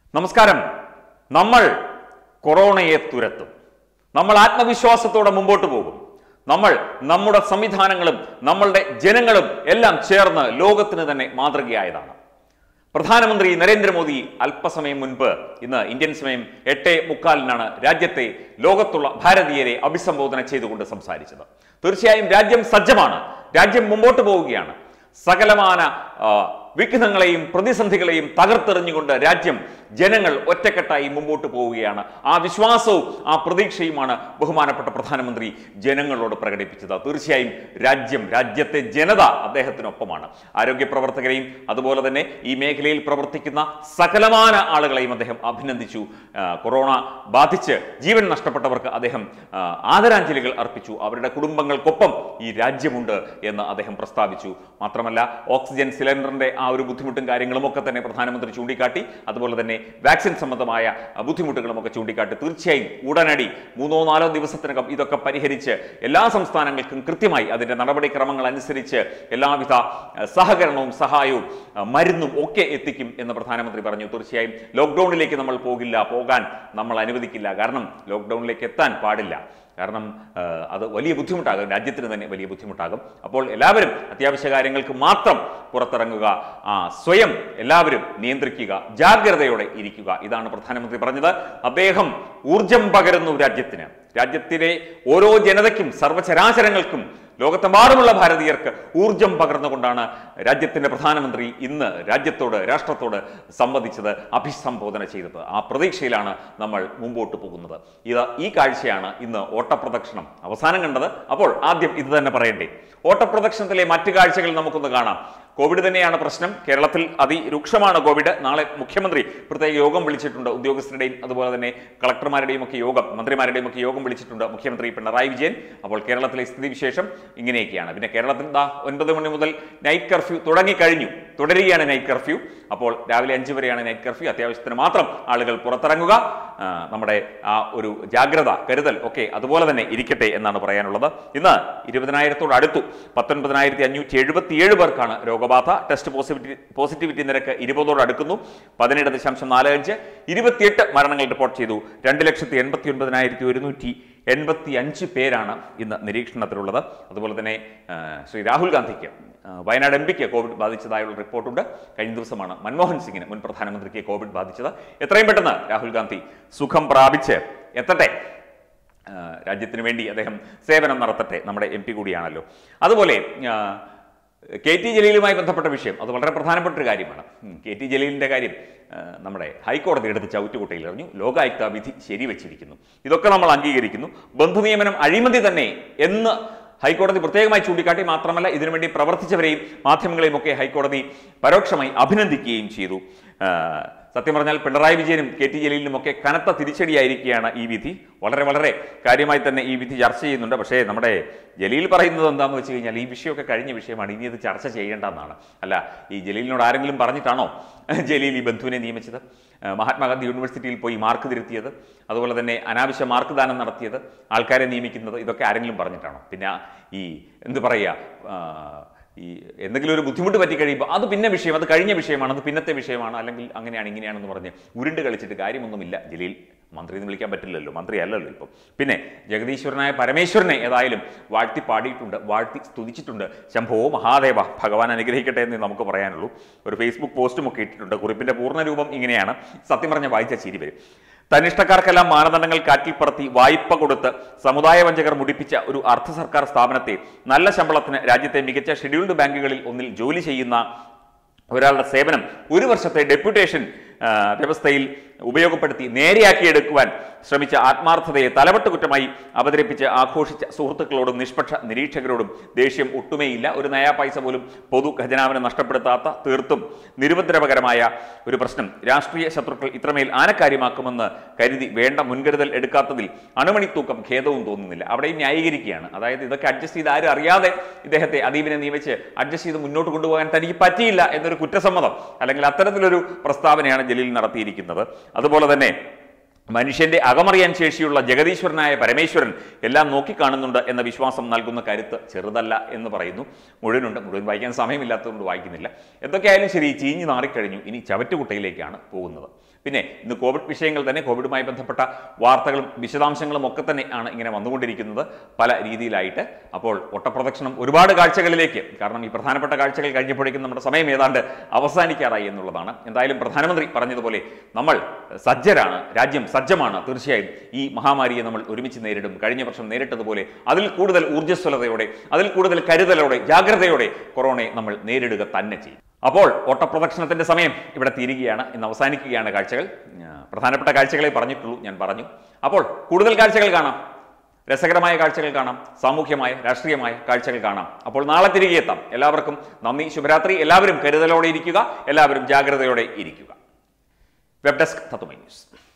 നമസ്കാരം നമ്മൾ കൊറോണയെ തുരത്തും നമ്മൾ ആത്മവിശ്വാസത്തോടെ മുമ്പോട്ട് പോകും നമ്മൾ നമ്മുടെ സംവിധാനങ്ങളും നമ്മളുടെ ജനങ്ങളും എല്ലാം ചേർന്ന് ലോകത്തിന് തന്നെ മാതൃകയായതാണ് പ്രധാനമന്ത്രി നരേന്ദ്രമോദി അല്പസമയം മുൻപ് ഇന്ന് ഇന്ത്യൻ സമയം എട്ട് മുക്കാലിനാണ് രാജ്യത്തെ ലോകത്തുള്ള ഭാരതീയരെ അഭിസംബോധന ചെയ്തുകൊണ്ട് സംസാരിച്ചത് തീർച്ചയായും രാജ്യം സജ്ജമാണ് രാജ്യം മുമ്പോട്ട് പോവുകയാണ് സകലമാന ആ, വിഘ്നങ്ങളെയും പ്രതിസന്ധികളെയും തകർത്തെറിഞ്ഞുകൊണ്ട് രാജ്യം ജനങ്ങൾ ഒറ്റക്കെട്ടായി മുമ്പോട്ട് പോവുകയാണ് ആ വിശ്വാസവും ആ പ്രതീക്ഷയുമാണ് ബഹുമാനപ്പെട്ട പ്രധാനമന്ത്രി ജനങ്ങളോട് പ്രകടിപ്പിച്ചത് തീർച്ചയായും രാജ്യം രാജ്യത്തെ ജനത അദ്ദേഹത്തിനൊപ്പമാണ് ആരോഗ്യ പ്രവർത്തകരെയും അതുപോലെ തന്നെ ഈ മേഖലയിൽ പ്രവർത്തിക്കുന്ന സകലമാന ആളുകളെയും അദ്ദേഹം അഭിനന്ദിച്ചു ആ, കൊറോണ ബാധിച്ച് ജീവൻ നഷ്ടപ്പെട്ടവർക്ക് അദ്ദേഹം ആ, ആദരാഞ്ജലികൾ അർപ്പിച്ചു അവരുടെ കുടുംബങ്ങൾക്കൊപ്പം ഈ രാജ്യമുണ്ട് എന്ന് അദ്ദേഹം പ്രസ്താവിച്ചു മാത്രമല്ല ഓക്സിജൻ സിലിണ്ടറിന്റെ ആ ഒരു ബുദ്ധിമുട്ടും കാര്യങ്ങളും ഒക്കെ തന്നെ പ്രധാനമന്ത്രി ചൂണ്ടിക്കാട്ടി അതുപോലെ തന്നെ വാക്സിൻ സംബന്ധമായ ആ, ബുദ്ധിമുട്ടുകളും ഒക്കെ ചൂണ്ടിക്കാട്ടി തീർച്ചയായും ഉടനടി മൂന്നോ നാലോ ദിവസത്തിനകം ഇതൊക്കെ പരിഹരിച്ച് എല്ലാ സംസ്ഥാനങ്ങൾക്കും കൃത്യമായി അതിന്റെ നടപടിക്രമങ്ങൾ അനുസരിച്ച് എല്ലാവിധ ആ, സഹകരണവും സഹായവും ആ, മരുന്നും ഒക്കെ എത്തിക്കും എന്ന് പ്രധാനമന്ത്രി പറഞ്ഞു തീർച്ചയായും ലോക്ക്ഡൌണിലേക്ക് നമ്മൾ പോകില്ല പോകാൻ നമ്മൾ അനുവദിക്കില്ല കാരണം ലോക്ക്ഡൌണിലേക്ക് എത്താൻ പാടില്ല കാരണം ആ, അത് വലിയ ബുദ്ധിമുട്ടാകും രാജ്യത്തിന് തന്നെ വലിയ ബുദ്ധിമുട്ടാകും അപ്പോൾ എല്ലാവരും അത്യാവശ്യ കാര്യങ്ങൾക്ക് മാത്രം പുറത്തിറങ്ങുക ആ, സ്വയം എല്ലാവരും നിയന്ത്രിക്കുക ജാഗ്രതയോടെ ഇരിക്കുക ഇതാണ് പ്രധാനമന്ത്രി പറഞ്ഞത് അദ്ദേഹം ഊർജം പകരുന്നു രാജ്യത്തിന് രാജ്യത്തിലെ ഓരോ ജനതയ്ക്കും സർവ്വചരാചരങ്ങൾക്കും ലോകത്തെമ്പാടുമുള്ള ഭാരതീയർക്ക് ഊർജം പകർന്നുകൊണ്ടാണ് രാജ്യത്തിന്റെ പ്രധാനമന്ത്രി ഇന്ന് രാജ്യത്തോട് രാഷ്ട്രത്തോട് സംവദിച്ചത് അഭിസംബോധന ചെയ്തത് ആ പ്രതീക്ഷയിലാണ് നമ്മൾ മുമ്പോട്ട് പോകുന്നത് ഇത് ഈ കാഴ്ചയാണ് ഇന്ന് ഓട്ടപ്രദക്ഷിണം അവസാനം കണ്ടത് അപ്പോൾ ആദ്യം ഇത് തന്നെ പറയണ്ടേ ഓട്ടപ്രദക്ഷിണത്തിലെ മറ്റു കാഴ്ചകൾ നമുക്കൊന്ന് കാണാം കോവിഡ് തന്നെയാണ് പ്രശ്നം കേരളത്തിൽ അതിരൂക്ഷമാണ് കോവിഡ് നാളെ മുഖ്യമന്ത്രി പ്രത്യേക യോഗം വിളിച്ചിട്ടുണ്ട് ഉദ്യോഗസ്ഥരുടെയും അതുപോലെ തന്നെ കളക്ടർമാരുടെയും ഒക്കെ യോഗം മന്ത്രിമാരുടെയും ഒക്കെ യോഗം വിളിച്ചിട്ടുണ്ട് മുഖ്യമന്ത്രി പിണറായി വിജയൻ അപ്പോൾ കേരളത്തിലെ സ്ഥിതിവിശേഷം ഇങ്ങനെയൊക്കെയാണ് പിന്നെ കേരളത്തിൽ ദാ ഒൻപത് മണി മുതൽ നൈറ്റ് കർഫ്യൂ തുടങ്ങിക്കഴിഞ്ഞു തുടരുകയാണ് നൈറ്റ് കർഫ്യൂ അപ്പോൾ രാവിലെ അഞ്ച് വരെയാണ് നൈറ്റ് കർഫ്യൂ അത്യാവശ്യത്തിന് മാത്രം ആളുകൾ പുറത്തിറങ്ങുക ആ, നമ്മുടെ ആ ഒരു ജാഗ്രത കരുതൽ ഒക്കെ അതുപോലെ തന്നെ ഇരിക്കട്ടെ എന്നാണ് പറയാനുള്ളത് ഇന്ന് ഇരുപതിനായിരത്തോട് അടുത്തു പത്തൊൻപതിനായിരത്തി അഞ്ഞൂറ്റി എഴുപത്തിയേഴ് പേർക്കാണ് രോഗബാധ ടെസ്റ്റ് പോസിറ്റിവിറ്റി പോസിറ്റിവിറ്റി നിരക്ക് ഇരുപതോട് അടുക്കുന്നു പതിനേഴ് ദശാംശം നാല് അഞ്ച് ഇരുപത്തിയെട്ട് മരണങ്ങൾ റിപ്പോർട്ട് ചെയ്തു രണ്ട് ലക്ഷത്തി എൺപത്തി ഒൻപതിനായിരത്തി ഒരുന്നൂറ്റി എൺപത്തി അഞ്ച് പേരാണ് ഇന്ന് നിരീക്ഷണത്തിലുള്ളത് അതുപോലെ തന്നെ ആ, ശ്രീ രാഹുൽ ഗാന്ധിക്ക് ആ, വയനാട് എം പിക്ക് കോവിഡ് ബാധിച്ചതായുള്ള റിപ്പോർട്ടുണ്ട് കഴിഞ്ഞ ദിവസമാണ് മൻമോഹൻ സിംഗിന് മുൻ പ്രധാനമന്ത്രിക്ക് കോവിഡ് ബാധിച്ചത് എത്രയും പെട്ടെന്ന് രാഹുൽ ഗാന്ധി സുഖം പ്രാപിച്ച് എത്തട്ടെ ആ, രാജ്യത്തിന് വേണ്ടി അദ്ദേഹം സേവനം നടത്തട്ടെ നമ്മുടെ എം പി കൂടിയാണല്ലോ അതുപോലെ ആ, കെ ടി ജലീലുമായി ബന്ധപ്പെട്ട വിഷയം അത് വളരെ പ്രധാനപ്പെട്ട ഒരു കാര്യമാണ് ഉം, കെ ടി ജലീലിൻ്റെ കാര്യം ആ, നമ്മുടെ ഹൈക്കോടതി എടുത്ത് ചവിറ്റുകുട്ടയിൽ എറിഞ്ഞു ലോകായുക്ത വിധി ശരിവെച്ചിരിക്കുന്നു ഇതൊക്കെ നമ്മൾ അംഗീകരിക്കുന്നു ബന്ധുനിയമനം അഴിമതി തന്നെ എന്ന് ഹൈക്കോടതി പ്രത്യേകമായി ചൂണ്ടിക്കാട്ടി മാത്രമല്ല ഇതിനുവേണ്ടി പ്രവർത്തിച്ചവരെയും മാധ്യമങ്ങളെയും ഒക്കെ ഹൈക്കോടതി പരോക്ഷമായി അഭിനന്ദിക്കുകയും ചെയ്തു ആ, സത്യം പറഞ്ഞാൽ പിണറായി വിജയനും കെ ടി ജലീലിനും ഒക്കെ കനത്ത തിരിച്ചടിയായിരിക്കുകയാണ് ഈ വിധി വളരെ വളരെ കാര്യമായി തന്നെ ഈ വിധി ചർച്ച ചെയ്യുന്നുണ്ട് പക്ഷേ നമ്മുടെ ജലീൽ പറയുന്നത് എന്താണെന്ന് വെച്ച് കഴിഞ്ഞാൽ ഈ വിഷയമൊക്കെ കഴിഞ്ഞ വിഷയമാണ് ഇനി ഇത് ചർച്ച ചെയ്യേണ്ടെന്നാണ് അല്ല ഈ ജലീലിനോട് ആരെങ്കിലും പറഞ്ഞിട്ടാണോ ജലീൽ ഈ ബന്ധുവിനെ നിയമിച്ചത് ആ, മഹാത്മാഗാന്ധി യൂണിവേഴ്സിറ്റിയിൽ പോയി മാർക്ക് തിരുത്തിയത് അതുപോലെ തന്നെ അനാവശ്യ മാർക്ക് ദാനം നടത്തിയത് ആൾക്കാരെ നിയമിക്കുന്നത് ഇതൊക്കെ ആരെങ്കിലും പറഞ്ഞിട്ടാണോ പിന്നെ ഈ എന്ത് പറയുക ആ, ഈ എന്തെങ്കിലും ഒരു ബുദ്ധിമുട്ട് പറ്റി കഴിയുമ്പോൾ അത് പിന്നെ വിഷയം അത് കഴിഞ്ഞ വിഷയമാണ് അത് പിന്നത്തെ വിഷയമാണ് അല്ലെങ്കിൽ അങ്ങനെയാണ് ഇങ്ങനെയാണെന്ന് പറഞ്ഞ് ഉരുണ്ട് കളിച്ചിട്ട് കാര്യമൊന്നുമില്ല ജലീൽ മന്ത്രി എന്ന് വിളിക്കാൻ പറ്റില്ലല്ലോ മന്ത്രി അല്ലല്ലോ ഇപ്പം പിന്നെ ജഗദീശ്വരനായ പരമേശ്വരനെ ഏതായാലും വാഴ്ത്തി പാടിയിട്ടുണ്ട് വാഴ്ത്തി സ്തുതിച്ചിട്ടുണ്ട് ശംഭോ മഹാദേവ ഭഗവാൻ അനുഗ്രഹിക്കട്ടെ എന്ന് നമുക്ക് പറയാനുള്ളൂ ഒരു ഫേസ്ബുക്ക് പോസ്റ്റും ഒക്കെ ഇട്ടിട്ടുണ്ട് കുറിപ്പിന്റെ പൂർണ്ണരൂപം ഇങ്ങനെയാണ് സത്യം പറഞ്ഞ വായിച്ച ചിരി വരും തന്നിഷ്ടക്കാർക്കെല്ലാം മാനദണ്ഡങ്ങൾ കാറ്റിൽ പറത്തി വായ്പ കൊടുത്ത് സമുദായ വഞ്ചകർ മുടിപ്പിച്ച ഒരു അർദ്ധ സർക്കാർ സ്ഥാപനത്തെ നല്ല ശമ്പളത്തിന് രാജ്യത്തെ മികച്ച ഷെഡ്യൂൾഡ് ബാങ്കുകളിൽ ഒന്നിൽ ജോലി ചെയ്യുന്ന ഒരാളുടെ സേവനം ഒരു വർഷത്തെ ഡെപ്യൂട്ടേഷൻ ആ, വ്യവസ്ഥയിൽ ഉപയോഗപ്പെടുത്തി നേരെയാക്കിയെടുക്കുവാൻ ശ്രമിച്ച ആത്മാർത്ഥതയെ തലവട്ട് കുറ്റമായി അവതരിപ്പിച്ച് ആഘോഷിച്ച സുഹൃത്തുക്കളോടും നിഷ്പക്ഷ നിരീക്ഷകരോടും ദേഷ്യം ഒട്ടുമേയില്ല ഒരു നയാ പൈസ പോലും പൊതു ഖജനാവിനെ നഷ്ടപ്പെടുത്താത്ത തീർത്തും നിരുപദ്രവകരമായ ഒരു പ്രശ്നം രാഷ്ട്രീയ ശത്രുക്കൾ ഇത്രമേൽ ആനക്കാര്യമാക്കുമെന്ന് കരുതി വേണ്ട മുൻകരുതൽ എടുക്കാത്തതിൽ അണുമണിത്തൂക്കം ഖേദവും തോന്നുന്നില്ല അവിടെയും ന്യായീകരിക്കുകയാണ് അതായത് ഇതൊക്കെ അഡ്ജസ്റ്റ് ചെയ്ത് ആരും അറിയാതെ ഇദ്ദേഹത്തെ അദീപിനെ നിയമിച്ച് അഡ്ജസ്റ്റ് ചെയ്ത് മുന്നോട്ട് കൊണ്ടുപോകാൻ തനിക്ക് പറ്റിയില്ല എന്നൊരു കുറ്റസമ്മതം അല്ലെങ്കിൽ അത്തരത്തിലൊരു പ്രസ്താവനയാണ് ജലീൽ നടത്തിയിരിക്കുന്നത് അതുപോലെ തന്നെ മനുഷ്യന്റെ അകമറിയാൻ ശേഷിയുള്ള ജഗദീശ്വരനായ പരമേശ്വരൻ എല്ലാം നോക്കിക്കാണുന്നുണ്ട് എന്ന വിശ്വാസം നൽകുന്ന കരുത്ത് ചെറുതല്ല എന്ന് പറയുന്നു മുഴുവനുണ്ട് മുഴുവൻ വായിക്കാൻ സമയമില്ലാത്തതുകൊണ്ട് വായിക്കുന്നില്ല എന്തൊക്കെയായാലും ശരി ചീഞ്ഞു നാറിക്കഴിഞ്ഞു ഇനി ചവറ്റുകുട്ടയിലേക്കാണ് പോകുന്നത് പിന്നെ ഇന്ന് കോവിഡ് വിഷയങ്ങൾ തന്നെ കോവിഡുമായി ബന്ധപ്പെട്ട വാർത്തകളും വിശദാംശങ്ങളും ഒക്കെ തന്നെ ആണ് ഇങ്ങനെ വന്നുകൊണ്ടിരിക്കുന്നത് പല രീതിയിലായിട്ട് അപ്പോൾ ഒട്ടപ്രദക്ഷിണം ഒരുപാട് കാഴ്ചകളിലേക്ക് കാരണം ഈ പ്രധാനപ്പെട്ട കാഴ്ചകൾ കഴിഞ്ഞപ്പോഴേക്കും നമ്മുടെ സമയം ഏതാണ്ട് അവസാനിക്കാറായി എന്നുള്ളതാണ് എന്തായാലും പ്രധാനമന്ത്രി പറഞ്ഞതുപോലെ നമ്മൾ സജ്ജരാണ് രാജ്യം സജ്ജമാണ് തീർച്ചയായും ഈ മഹാമാരിയെ നമ്മൾ ഒരുമിച്ച് നേരിടും കഴിഞ്ഞ വർഷം നേരിട്ടതുപോലെ അതിൽ കൂടുതൽ ഊർജ്ജസ്വലതയോടെ അതിൽ കൂടുതൽ കരുതലോടെ ജാഗ്രതയോടെ കൊറോണയെ നമ്മൾ നേരിടുക തന്നെ ചെയ്യും അപ്പോൾ ഓട്ടപ്രദക്ഷിണത്തിന്റെ സമയം ഇവിടെ തീരുകയാണ് ഇന്ന് അവസാനിക്കുകയാണ് കാഴ്ചകൾ ആ, പ്രധാനപ്പെട്ട കാഴ്ചകളെ പറഞ്ഞിട്ടുള്ളൂ ഞാൻ പറഞ്ഞു അപ്പോൾ കൂടുതൽ കാഴ്ചകൾ കാണാം രസകരമായ കാഴ്ചകൾ കാണാം സാമൂഹ്യമായ രാഷ്ട്രീയമായ കാഴ്ചകൾ കാണാം അപ്പോൾ നാളെ തിരികെ എത്താം എല്ലാവർക്കും നന്ദി ശുഭരാത്രി എല്ലാവരും കരുതലോടെ ഇരിക്കുക എല്ലാവരും ജാഗ്രതയോടെ ഇരിക്കുക വെബ് ഡെസ്ക് തത്വമൈ ന്യൂസ്